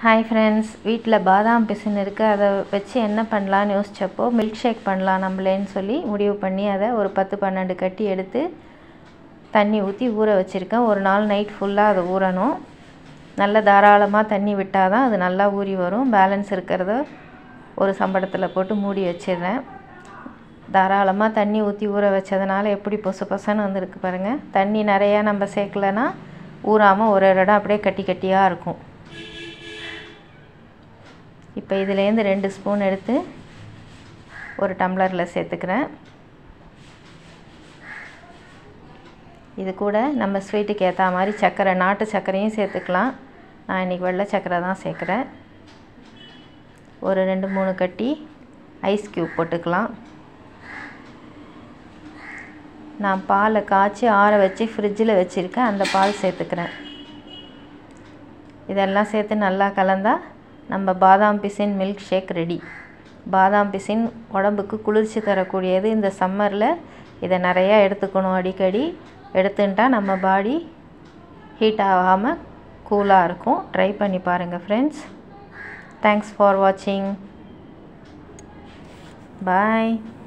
hi friends வீட்டில் பாதாம் பிசின் இருக்குது அதை வச்சு என்ன பண்ணலான்னு யோசிச்சப்போ மில்க் ஷேக் பண்ணலாம் நம்மளேன்னு சொல்லி முடிவு பண்ணி அதை ஒரு பத்து பன்னெண்டு கட்டி எடுத்து தண்ணி ஊற்றி ஊற வச்சுருக்கேன் ஒரு நாள் நைட் ஃபுல்லாக அது ஊறணும் நல்ல தாராளமாக தண்ணி விட்டால் தான் அது நல்லா ஊறி வரும் பேலன்ஸ் இருக்கிறத ஒரு சம்பளத்தில் போட்டு மூடி வச்சிடுறேன் தாராளமாக தண்ணி ஊற்றி ஊற வச்சதுனால எப்படி பொசு பொசன்னு வந்திருக்கு பாருங்கள் தண்ணி நிறையா நம்ம சேர்க்கலனா ஊறாமல் ஒரு ஒரு இடம் அப்படியே கட்டி கட்டியாக இருக்கும் இப்போ இதுலேருந்து ரெண்டு ஸ்பூன் எடுத்து ஒரு டம்ளரில் சேர்த்துக்கிறேன் இது கூட நம்ம ஸ்வீட்டுக்கு ஏற்ற மாதிரி சர்க்கரை நாட்டு சர்க்கரையும் சேர்த்துக்கலாம் நான் இன்றைக்கி வெள்ளை சர்க்கரை தான் சேர்க்குறேன் ஒரு ரெண்டு மூணு கட்டி ஐஸ் க்யூப் போட்டுக்கலாம் நான் பாலை காய்ச்சி ஆற வச்சு ஃப்ரிட்ஜில் வச்சுருக்கேன் அந்த பால் சேர்த்துக்கிறேன் இதெல்லாம் சேர்த்து நல்லா கலந்தால் நம்ம பாதாம் பிசின் மில்க் ஷேக் ரெடி பாதாம் பிசின் உடம்புக்கு குளிர்ச்சி தரக்கூடியது இந்த சம்மரில் இதை நிறையா எடுத்துக்கணும் அடிக்கடி எடுத்துட்டா நம்ம பாடி ஹீட் ஆகாமல் கூலாக இருக்கும் ட்ரை பண்ணி பாருங்கள் ஃப்ரெண்ட்ஸ் தேங்க்ஸ் ஃபார் வாட்சிங் பாய்